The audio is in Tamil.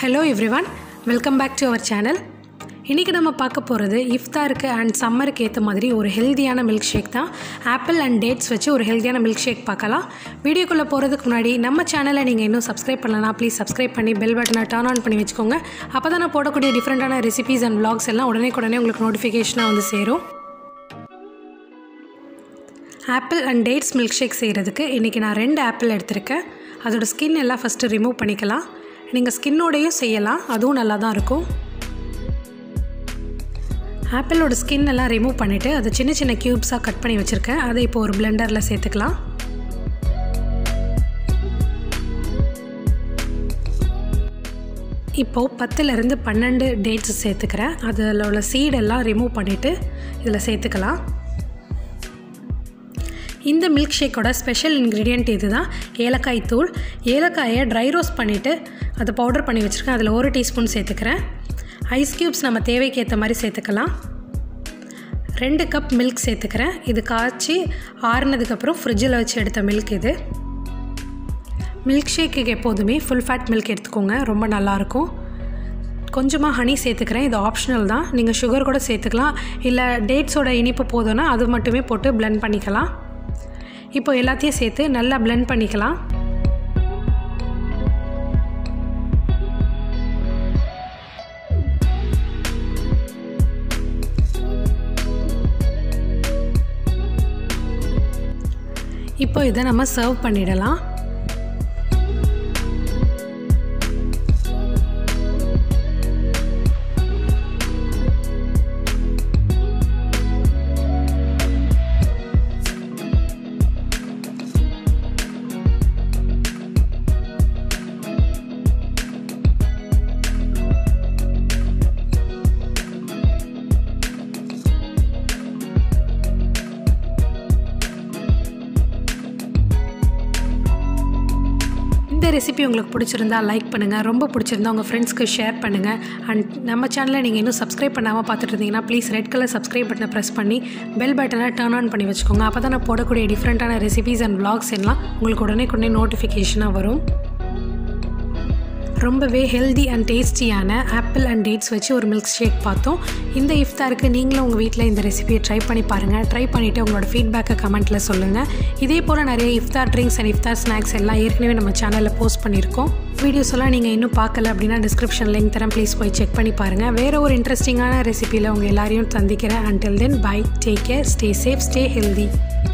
hello everyone welcome back to our channel இன்றைக்கி நம்ம பார்க்க போகிறது இஃப்தாருக்கு அண்ட் சம்மருக்கு ஏற்ற மாதிரி ஒரு ஹெல்தியான மில்க் ஷேக் தான் ஆப்பிள் அண்ட் டேட்ஸ் வச்சு ஒரு ஹெல்தியான மில்க் ஷேக் பார்க்கலாம் வீடியோக்குள்ளே போகிறதுக்கு முன்னாடி நம்ம சேனலை நீங்கள் இன்னும் சப்ஸ்கிரைப் பண்ணலனா ப்ளீஸ் சப்ஸ்கிரைப் பண்ணி பெல் பட்டனை டர்ன் ஆன் பண்ணி வச்சுக்கோங்க அப்போ தான் நான் போடக்கூடிய டிஃப்ரெண்ட்டான ரெசிபீஸ் அண்ட் vlogs எல்லாம் உடனே உடனே உங்களுக்கு நோட்டிஃபிகேஷனாக வந்து சேரும் apple and dates milkshake செய்கிறதுக்கு இன்றைக்கி நான் ரெண்டு ஆப்பிள் எடுத்திருக்கேன் அதோட ஸ்கின் எல்லாம் ஃபஸ்ட்டு ரிமூவ் பண்ணிக்கலாம் நீங்கள் ஸ்கின்னோடையும் செய்யலாம் அதுவும் நல்லா தான் இருக்கும் ஆப்பிளோட ஸ்கின் எல்லாம் ரிமூவ் பண்ணிவிட்டு அதை சின்ன சின்ன க்யூப்ஸாக கட் பண்ணி வச்சுருக்கேன் அதை இப்போ ஒரு பிளெண்டரில் சேர்த்துக்கலாம் இப்போது பத்துலேருந்து பன்னெண்டு டேட்ஸ் சேர்த்துக்கிறேன் அதில் உள்ள சீடெல்லாம் ரிமூவ் பண்ணிவிட்டு இதில் சேர்த்துக்கலாம் இந்த மில்க் ஷேக்கோட ஸ்பெஷல் இன்க்ரீடியண்ட் இது தான் ஏலக்காய் தூள் ஏலக்காயை ட்ரை ரோஸ்ட் பண்ணிவிட்டு அதை பவுடர் பண்ணி வச்சுருக்கேன் அதில் ஒரு டீஸ்பூன் சேர்த்துக்கிறேன் ஐஸ் க்யூப்ஸ் நம்ம தேவைக்கு ஏற்ற மாதிரி சேர்த்துக்கலாம் ரெண்டு கப் மில்க் சேர்த்துக்கிறேன் இது காய்ச்சி ஆறுனதுக்கப்புறம் ஃப்ரிட்ஜில் வச்சு எடுத்த மில்க் இது மில்க் ஷேக்குக்கு எப்போதுமே ஃபுல் ஃபேட் மில்க் எடுத்துக்கோங்க ரொம்ப நல்லாயிருக்கும் கொஞ்சமாக ஹனி சேர்த்துக்கிறேன் இது ஆப்ஷனல் தான் நீங்கள் சுகர் கூட சேர்த்துக்கலாம் இல்லை டேட்ஸோட இனிப்பு போதும்னா அது மட்டுமே போட்டு பிளெண்ட் பண்ணிக்கலாம் இப்போ எல்லாத்தையும் சேர்த்து நல்லா பிளெண்ட் பண்ணிக்கலாம் இப்போ இதை நம்ம சர்வ் பண்ணிடலாம் இந்த ரெசிபி உங்களுக்கு பிடிச்சிருந்தா லைக் பண்ணுங்கள் ரொம்ப பிடிச்சிருந்தா உங்கள் ஃப்ரெண்ட்ஸ்க்கு ஷேர் பண்ணுங்கள் அண்ட் நம்ம சேனலை நீங்கள் இன்னும் சப்ஸ்கிரைப் பண்ணாமல் பார்த்துட்டு இருந்தீங்கன்னா ப்ளீஸ் ரெட் கலர் சப்ஸ்கிரைப் பட்டனை ப்ரெஸ் பண்ணி பெல் பட்டனை டர்ன் ஆன் பண்ணி வச்சுக்கோங்க அப்போ தான் நான் போடக்கூடிய டிஃப்ரெண்ட்டான ரெசிபீஸ் அண்ட் vlogs எல்லாம் உங்களுக்கு உடனே உடனே நோட்டிஃபிகேஷனாக வரும் ரொம்பவே ஹெல்தி அண்ட் டேஸ்டியான ஆப்பிள் அண்ட் டேட்ஸ் வச்சு ஒரு மில்க் ஷேக் பார்த்தோம் இந்த இஃப்தாருக்கு நீங்களும் உங்கள் வீட்டில் இந்த ரெசிபியை ட்ரை பண்ணி பாருங்கள் ட்ரை பண்ணிவிட்டு உங்களோட ஃபீட்பேக்கை கமெண்ட்டில் சொல்லுங்கள் இதே போல் நிறைய iftar drinks and iftar snacks எல்லாம் ஏற்கனவே நம்ம சேனலில் போஸ்ட் பண்ணியிருக்கோம் வீடியோஸ் எல்லாம் நீங்கள் இன்னும் பார்க்கல அப்படின்னா டிஸ்கிரிப்ஷன் லிங்க் தரேன் ப்ளீஸ் போய் செக் பண்ணி பாருங்கள் வேறு ஒரு இன்ட்ரெஸ்டிங்கான ரெசிபியில் உங்கள் எல்லாரையும் சந்திக்கிறேன் until then bye take care stay safe stay healthy